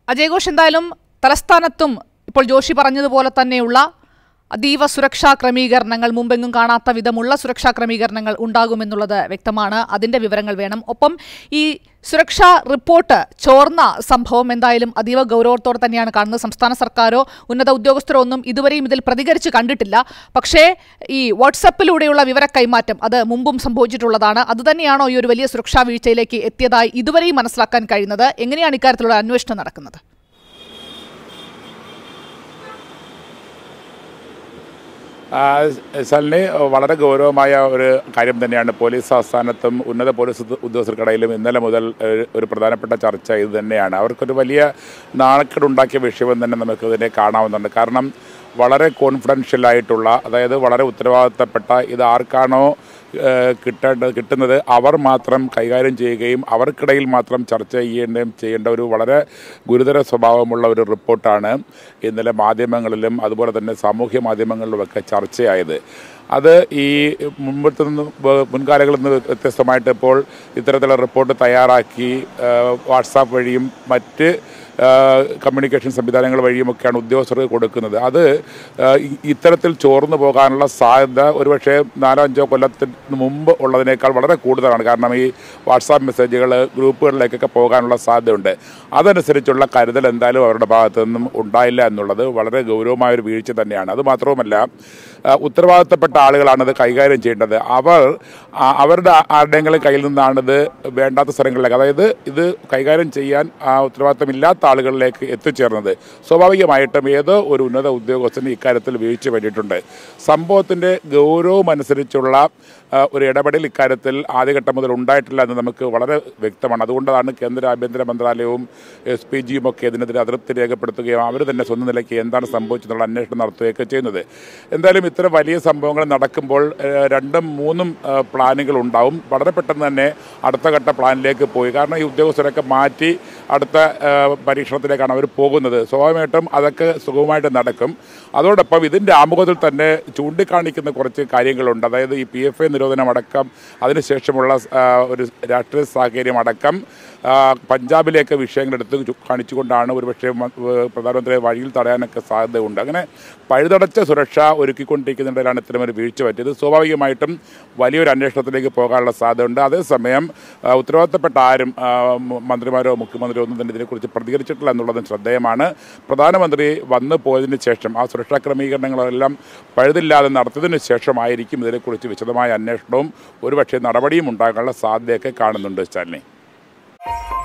അജയ് ഘോഷ് എന്തായാലും തലസ്ഥാനത്തും ഇപ്പോൾ ജോഷി പറഞ്ഞതുപോലെ തന്നെയുള്ള അതീവ സുരക്ഷാ ക്രമീകരണങ്ങൾ മുമ്പെങ്ങും കാണാത്ത വിധമുള്ള സുരക്ഷാ ക്രമീകരണങ്ങൾ ഉണ്ടാകുമെന്നുള്ളത് വ്യക്തമാണ് അതിന്റെ വിവരങ്ങൾ വേണം ഒപ്പം ഈ സുരക്ഷാ റിപ്പോർട്ട് ചോർന്ന സംഭവം എന്തായാലും അതീവ ഗൗരവത്തോടെ തന്നെയാണ് കാണുന്നത് സംസ്ഥാന സർക്കാരോ ഉന്നത ഉദ്യോഗസ്ഥരോ ഒന്നും ഇതുവരെയും ഇതിൽ പ്രതികരിച്ച് കണ്ടിട്ടില്ല പക്ഷേ ഈ വാട്സപ്പിലൂടെയുള്ള വിവര കൈമാറ്റം അത് മുമ്പും സംഭവിച്ചിട്ടുള്ളതാണ് അതുതന്നെയാണോ ഈ ഒരു വലിയ സുരക്ഷാ വീഴ്ചയിലേക്ക് എത്തിയതായി ഇതുവരെയും മനസ്സിലാക്കാൻ കഴിയുന്നത് എങ്ങനെയാണ് ഇക്കാര്യത്തിലുള്ള അന്വേഷണം നടക്കുന്നത് ആ, ശാലിനി വളരെ ഗൗരവമായ ഒരു കാര്യം തന്നെയാണ് പോലീസ് ആസ്ഥാനത്തും ഉന്നത പോലീസ് ഉദ്യോ- ഉദ്യോഗസ്ഥർക്കിടയിലും ഇന്നലെ മുതൽ ഒരു- ഒരു പ്രധാനപ്പെട്ട ചർച്ച ഇത് തന്നെയാണ് അവർക്കൊരു വലിയ നാണക്കേടുണ്ടാക്കിയ വിഷയം തന്നെ നമുക്ക് ഇതിനെ കാണാവുന്നുണ്ട് കാരണം വളരെ കോൺഫിഡൻഷ്യൽ ആയിട്ടുള്ള അതായത് വളരെ ഉത്തരവാദിത്തപ്പെട്ട ഇത് ആർക്കാണോ ഏഹ്, കിട്ടേണ്ടത് കിട്ടുന്നത് അവർ മാത്രം കൈകാര്യം ചെയ്യുകയും അവർക്കിടയിൽ മാത്രം ചർച്ച ചെയ്യേണ്ടതും ചെയ്യേണ്ട ഒരു വളരെ ഗുരുതര സ്വഭാവമുള്ള ഒരു റിപ്പോർട്ടാണ് ഇന്നലെ മാധ്യമങ്ങളിലും അതുപോലെ തന്നെ സാമൂഹ്യ മാധ്യമങ്ങളിലുമൊക്കെ ചർച്ചയായത് അത് ഈ മുമ്പത്തെ നിന്ന് വ- മുൻകാലങ്ങളിൽ നിന്ന് വ്യത്യസ്തമായിട്ട് ഇപ്പോൾ ഇത്തരത്തിലുള്ള റിപ്പോർട്ട് തയ്യാറാക്കി ഏഹ്, വാട്സാപ്പ് വഴിയും മറ്റ് ഏഹ്, കമ്മ്യൂണിക്കേഷൻ സംവിധാനങ്ങൾ വഴിയുമൊക്കെയാണ് ഉദ്യോഗസ്ഥർക്ക് കൊടുക്കുന്നത് അത് ഏഹ്, ഇ- ഇത്തരത്തിൽ ചോർന്നു പോകാനുള്ള സാധ്യത ഒരുപക്ഷെ നാലോ അഞ്ചോ കൊല്ലത്തിന് മുമ്പ് ഉള്ളതിനേക്കാൾ വളരെ കൂടുതലാണ് കാരണം ഈ വാട്സാപ്പ് മെസ്സേജുകൾ ഗ്രൂപ്പുകളിലേക്കൊക്കെ പോകാനുള്ള സാധ്യതയുണ്ട് അതനുസരിച്ചുള്ള കരുതൽ എന്തായാലും അവരുടെ ഭാഗത്തു നിന്നും ഉണ്ടായില്ല എന്നുള്ളത് വളരെ ഗൗരവമായ ഒരു വീഴ്ച തന്നെയാണ് അതുമാത്രവുമല്ല ആ, ഉത്തരവാദിത്തപ്പെട്ട ആളുകളാണ് ഇത് കൈകാര്യം ചെയ്യേണ്ടത് അവർ ആ, അവരുടെ ആരുടെയെങ്കിലും കയ്യിൽ നിന്നാണിത് വേണ്ടാത്ത സ്ഥലങ്ങളിലേക്ക് അതായത് ഇത് കൈകാര്യം ചെയ്യാൻ ആ, ഉത്തരവാദിത്തമില്ലാത്ത ആളുകളിലേക്ക് എത്തിച്ചേർന്നത് സ്വാഭാവികമായിട്ടും ഏതോ ഒരു ഉന്നത ഉദ്യോഗസ്ഥന് ഇക്കാര്യത്തിൽ വീഴ്ച പറ്റിയിട്ടുണ്ട് സംഭവത്തിൻ്റെ ഗൗരവം അനുസരിച്ചുള്ള ആ, ഒരു ഇടപെടൽ ഇക്കാര്യത്തിൽ ആദ്യഘട്ടം മുതൽ ഉണ്ടായിട്ടില്ല എന്ന് നമുക്ക് വളരെ വ്യക്തമാണ് അതുകൊണ്ടാണ് കേന്ദ്ര ആഭ്യന്തര മന്ത്രാലയവും എസ് പി ജിയും ഒക്കെ ഇതിനെതിരെ അതൃപ്തി രേഖപ്പെടുത്തുകയും അവർ തന്നെ സ്വന്തം നിലയ്ക്ക് എന്താണ് സംഭവിച്ചതെന്നുള്ള അന്വേഷണം നടത്തുകയൊക്കെ ചെയ്യുന്നത് എന്തായാലും ഇത്തരം വലിയ സംഭവങ്ങൾ നടക്കുമ്പോൾ ഏഹ്, രണ്ടും മൂന്നും ഏഹ്, പ്ലാനുകൾ ഉണ്ടാവും വളരെ പെട്ടെന്ന് തന്നെ അടുത്ത ഘട്ട പ്ലാനിലേക്ക് പോയി കാരണം ഈ ഉദ്യോഗസ്ഥരൊക്കെ മാറ്റി അടുത്ത ഏഹ്, പരീക്ഷണത്തിലേക്കാണ് അവർ പോകുന്നത് സ്വാഭാവികമായിട്ടും അതൊക്കെ സുഗമമായിട്ട് നടക്കും അതോടൊപ്പം ഇതിൻ്റെ ആമുഖത്തിൽ തന്നെ ചൂണ്ടിക്കാണിക്കുന്ന കുറച്ച് കാര്യങ്ങളുണ്ട് അതായത് ഈ പി എഫ് എ നിരോധനം അടക്കം അതിനുശേഷമുള്ള ആ, ഒരു രാഷ്ട്രീയ സാഹചര്യം അടക്കം ആ, പഞ്ചാബിലേക്ക് വിഷയങ്ങൾ എടുത്ത് ചു- കാണിച്ചുകൊണ്ടാണ് ഒരുപക്ഷെ മ- ഏഹ് പ്രധാനമന്ത്രിയെ വഴിയിൽ തടയാനൊക്കെ സാധ്യതയുണ്ട് അങ്ങനെ പഴുതടച്ച സുരക്ഷ ഒരുക്കിക്കൊണ്ടിരിക്കുന്നിടയിലാണ് ഇത്തരമൊരു വീഴ്ച പറ്റിയത് സ്വാഭാവികമായിട്ടും വലിയൊരു അന്വേഷണത്തിലേക്ക് പോകാനുള്ള സാധ്യതയുണ്ട് അതേസമയം ആ, ഉത്തരവാദിത്തപ്പെട്ട ആരും ആ, മ- മന്ത്രിമാരോ മുഖ്യമന്ത്രിയോ ഒന്നും തന്നെ ഇതിനെക്കുറിച്ച് പ്രതികരിച്ചിട്ടില്ല എന്നുള്ളതും ശ്രദ്ധേയമാണ് പ്രധാനമന്ത്രി വന്നു പോയതിന് ശേഷം ആ സുരക്ഷാ ക്രമീകരണങ്ങളെല്ലാം പഴുതില്ലാതെ നടത്തിയതിനു ശേഷമായിരിക്കും ഇതിനെക്കുറിച്ച് വിശദമായ അന്വേഷണവും ഒരുപക്ഷെ നടപടിയും ഉണ്ടാകാനുള്ള സാധ്യതയൊക്കെ കാണുന്നുണ്ട് സ്റ്റാലിനി